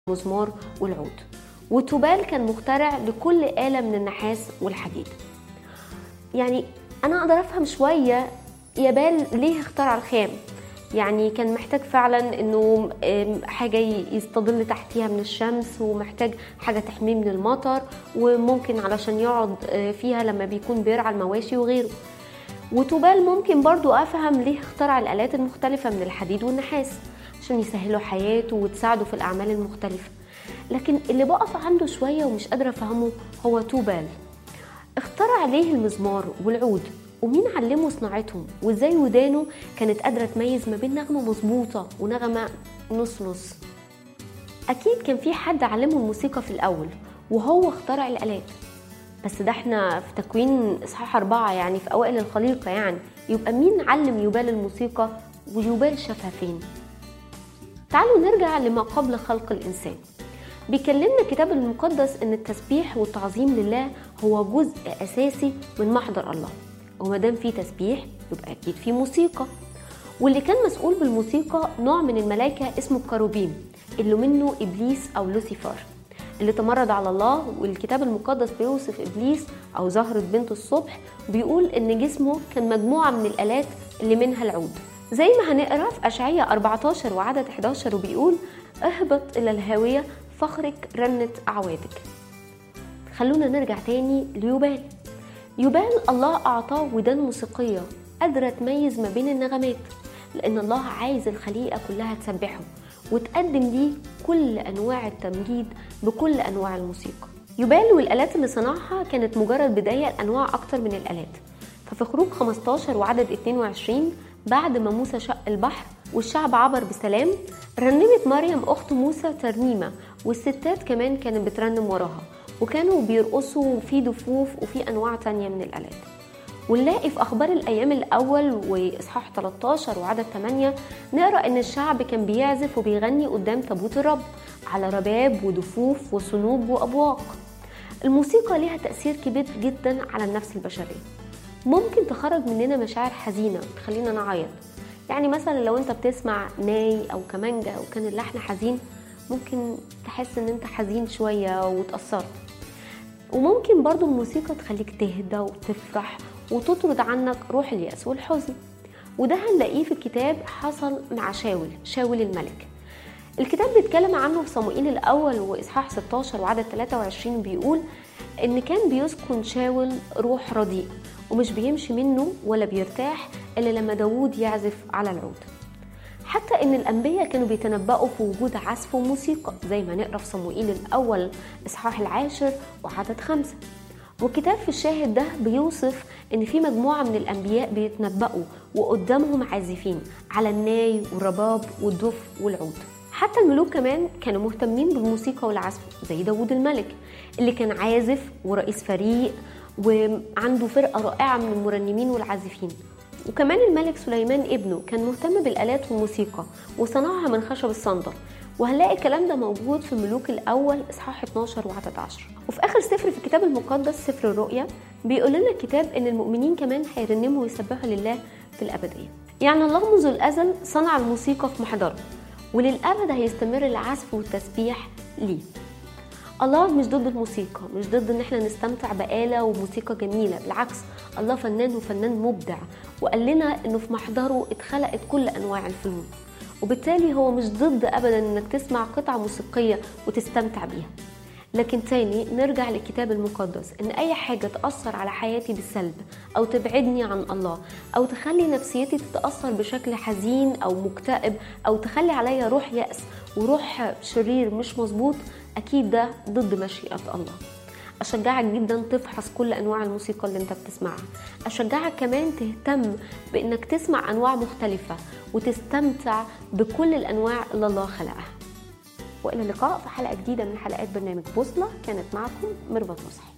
المزمار والعود وتوبال كان مخترع لكل آلة من النحاس والحديد يعني أنا أقدر أفهم شوية يابال ليه اخترع الخام يعني كان محتاج فعلا انه آم، حاجه يستظل تحتيها من الشمس ومحتاج حاجه تحميه من المطر وممكن علشان يقعد آه، فيها لما بيكون بيرعى المواشي وغيره وتوبال ممكن برضو افهم ليه اخترع الالات المختلفه من الحديد والنحاس عشان يسهلوا حياته وتساعده في الاعمال المختلفه لكن اللي بقف عنده شويه ومش قادره افهمه هو توبال اخترع ليه المزمار والعود ومين علمه صناعتهم وازاي ودانه كانت قادره تميز ما بين نغمه مظبوطه ونغمه نص نص اكيد كان في حد علمه الموسيقى في الاول وهو اخترع الالات بس ده احنا في تكوين اصحاح اربعه يعني في اوائل الخليقه يعني يبقى مين علم يوبال الموسيقى ويوبال شافها فين تعالوا نرجع لما قبل خلق الانسان بيكلمنا الكتاب المقدس ان التسبيح والتعظيم لله هو جزء اساسي من محضر الله وما دام في تسبيح يبقى اكيد في موسيقى واللي كان مسؤول بالموسيقى نوع من الملائكه اسمه الكروبيم اللي منه ابليس او لوسيفر اللي تمرد على الله والكتاب المقدس بيوصف ابليس او زهره بنت الصبح بيقول ان جسمه كان مجموعه من الالات اللي منها العود زي ما هنقرا في اشعياء 14 وعدد 11 وبيقول اهبط الى الهاويه فخرك رنت اعوادك خلونا نرجع تاني ليوبال يوبال الله أعطاه ودان موسيقية قادرة تميز ما بين النغمات لأن الله عايز الخليقة كلها تسبحه وتقدم ليه كل أنواع التمجيد بكل أنواع الموسيقى يوبال والآلات اللي صنعها كانت مجرد بداية لأنواع أكتر من الآلات ففي خروج 15 وعدد 22 بعد ما موسى شق البحر والشعب عبر بسلام رنمت مريم أخت موسى ترنيمة والستات كمان كانت بترنم وراها وكانوا بيرقصوا وفي دفوف وفي أنواع تانية من الآلات ونلاقي في أخبار الأيام الأول وإصحاح 13 وعدد 8 نقرأ إن الشعب كان بيعزف وبيغني قدام تابوت الرب على رباب ودفوف وصنوب وأبواق الموسيقى ليها تأثير كبير جدا على النفس البشرية ممكن تخرج مننا مشاعر حزينة تخلينا نعيط يعني مثلا لو انت بتسمع ناي او كمانجا وكان اللحن حزين ممكن تحس ان انت حزين شوية وتأثرت وممكن برضو الموسيقى تخليك تهدى وتفرح وتطرد عنك روح اليأس والحزن وده هنلاقيه في الكتاب حصل مع شاول شاول الملك الكتاب بيتكلم عنه في صموئيل الأول وإصحاح 16 وعدد 23 بيقول إن كان بيسكن شاول روح رديء ومش بيمشي منه ولا بيرتاح إلا لما داوود يعزف على العود حتى ان الانبياء كانوا بيتنبأوا في وجود عزف وموسيقى زي ما نقرا في صموئيل الاول اصحاح العاشر وعدد خمسة والكتاب في الشاهد ده بيوصف ان في مجموعه من الانبياء بيتنبأوا وقدامهم عازفين على الناي والرباب والدف والعود حتى الملوك كمان كانوا مهتمين بالموسيقى والعزف زي داوود الملك اللي كان عازف ورئيس فريق وعنده فرقه رائعه من المرنمين والعازفين وكمان الملك سليمان ابنه كان مهتم بالآلات والموسيقى وصنعها من خشب الصندل وهنلاقي الكلام ده موجود في الملوك الأول إصحاح 12 وعدد 10 وفي آخر سفر في الكتاب المقدس سفر الرؤيا بيقول لنا الكتاب إن المؤمنين كمان هيرنموا ويسبحوا لله في الأبدية يعني الله منذ الأزل صنع الموسيقى في محضره وللأبد هيستمر العزف والتسبيح ليه الله مش ضد الموسيقى مش ضد ان احنا نستمتع بآلة وموسيقى جميلة بالعكس الله فنان وفنان مبدع وقال لنا انه في محضره اتخلقت كل انواع الفنون وبالتالي هو مش ضد ابدا انك تسمع قطعة موسيقية وتستمتع بيها لكن تاني نرجع للكتاب المقدس ان اي حاجة تأثر على حياتي بالسلب او تبعدني عن الله او تخلي نفسيتي تتأثر بشكل حزين او مكتئب او تخلي عليا روح يأس وروح شرير مش مظبوط اكيد ده ضد مشيئة الله اشجعك جدا تفحص كل انواع الموسيقى اللي انت بتسمعها اشجعك كمان تهتم بانك تسمع انواع مختلفة وتستمتع بكل الانواع اللي الله خلقها والى اللقاء في حلقة جديدة من حلقات برنامج بوصلة كانت معكم ميرفت مصحي